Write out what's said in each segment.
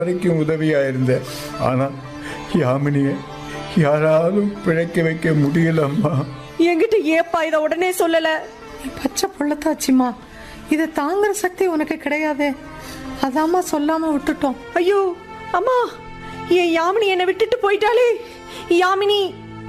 வரைக்கும் உதவியா இருந்தேன் ஆனா யாமினிய யாராலும் பிழைக்க வைக்க முடியலம்மா என்கிட்ட ஏப்பா இத உடனே சொல்லல நீ பச்சை புள்ளத்தாச்சிம்மா இதை தாங்குற சக்தி உனக்கு கிடையாதே அதாம்மா சொல்லாம விட்டுட்டோம் ஐயோ அம்மா என் யாமினி என்னை விட்டுட்டு போயிட்டாளே யாமினி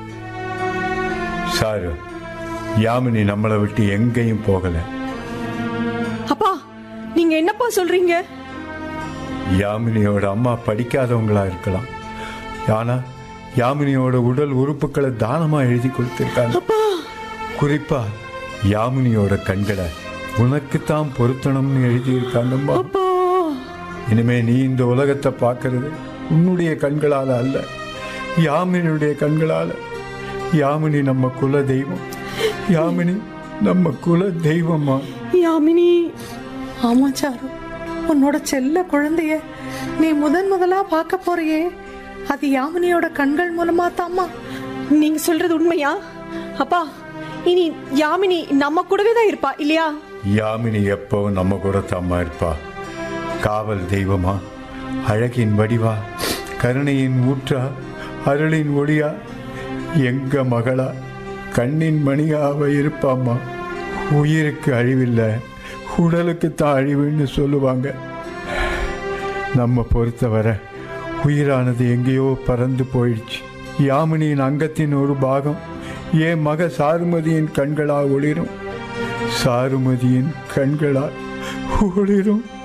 சாரு யாமினி நம்மளை விட்டு எங்கேயும் போகல அப்பா நீங்க என்னப்பா சொல்றீங்க யாமினியோட அம்மா படிக்காதவங்களா இருக்கலாம் ஆனா யாமினியோட உடல் உறுப்புகளை தானமா எழுதி கொடுத்திருக்காங்க அப்பா குறிப்பா யாமினியோட கண்களை உனக்குத்தான் பொருத்தணும்னு எழுதியிருக்காங்கம்மா அப்பா இனிமே நீ இந்த உலகத்தை பார்க்கறது உன்னுடைய கண்களால அல்ல யாமினியுடைய கண்களால யாமினி நம்ம குல தெய்வம் யாமினி நம்ம குல தெய்வம்மா யாமினி ஆமா சாரு உன்னோட செல்ல குழந்தைய நீ முதன் முதலா பார்க்க போறியே அது யாமினியோட கண்கள் மூலமா தாம்மா நீங்க சொல்றது உண்மையா அப்பா இனி யாமினி நம்ம கூடவே தான் இருப்பா இல்லையா யாமினி எப்பவும் நம்ம கூட தாம்மா இருப்பா காவல் தெய்வமா அழகின் வடிவா கருணையின் ஊற்றா அருளின் ஒளியா எங்க மகளா கண்ணின் மணியா அவ இருப்பாம்மா உயிருக்கு அழிவில்லை உடலுக்கு தான் அழிவுன்னு சொல்லுவாங்க நம்ம பொறுத்தவரை உயிரானது எங்கேயோ பறந்து போயிடுச்சு யாமினியின் அங்கத்தின் ஒரு பாகம் என் மக சாருமதியின் கண்களா ஒளிரும் சாருமதியின் கண்களா ஒளிரும்